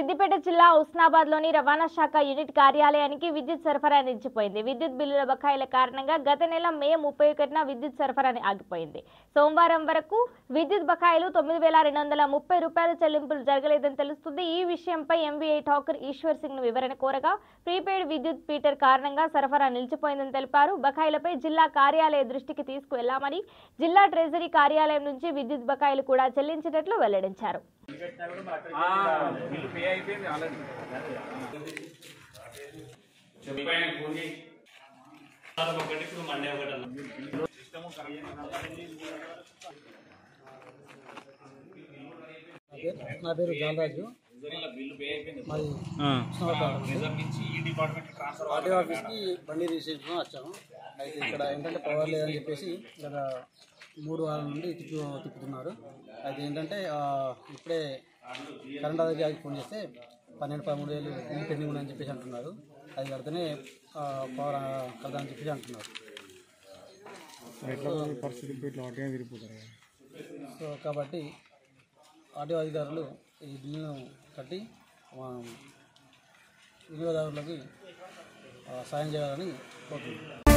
సిద్దిపేట జిల్లా ఉస్నాబాద్ లోని రవాణా శాఖ యూనిట్ కార్యాలయానికి విద్యుత్ సరఫరా నిలిచిపోయింది విద్యుత్ బిల్లుల బకాయిల కారణంగా గత నెల మే ముప్పై ఒకటిన విద్యుత్ సరఫరా ఆగిపోయింది సోమవారం వరకు విద్యుత్ బకాయిలు తొమ్మిది వేల రెండు వందల ముప్పై రూపాయలు చెల్లింపులు జరగలేదని తెలుస్తుంది ఈ విషయంపై ఎంవీఐ ఠాకర్ ఈశ్వర్ సింగ్ ను వివరణ కోరగా ప్రీపెయిడ్ విద్యుత్ మీటర్ కారణంగా సరఫరా నిలిచిపోయిందని తెలిపారు బకాయిలపై జిల్లా కార్యాలయ దృష్టికి తీసుకువెళ్లామని జిల్లా ట్రెజరీ కార్యాలయం నుంచి విద్యుత్ బకాయిలు కూడా చెల్లించినట్లు వెల్లడించారు బిల్లు పే అయిపోయింది ఆల్రెడీ చెప్పాను ఫోన్ చేయి ఒకటి ఇప్పుడు మండే ఒకటి అన్న నా పేరు జాలరాజు బిల్లు పే అయిపోయింది మాది రిజర్వ్ నుంచి ఈ డిపార్ట్మెంట్ ట్రాన్స్ఫర్ పార్టీ ఆఫీస్కి బండి రిజిస్ట్రేషన్ వచ్చాము అయితే ఇక్కడ ఏంటంటే పవర్ లేదని చెప్పేసి గత మూడు వారాల నుండి తిప్పు తిప్పుతున్నారు అయితే ఏంటంటే ఆ, ఇప్పుడే కరెంట్ అధికారికి ఫోన్ చేస్తే పన్నెండు పదమూడు వేలు బిల్లు పెండింగ్ ఉందని చెప్పేసి అంటున్నారు అది కడితేనే ఆ, పవర్ కడదామని చెప్పేసి అంటున్నారు సో కాబట్టి ఆర్టీఓ అధికారులు ఈ బిల్లును కట్టి మా వినియోగదారులకి ఆ, సాయం చేయాలని కోరుతున్నాను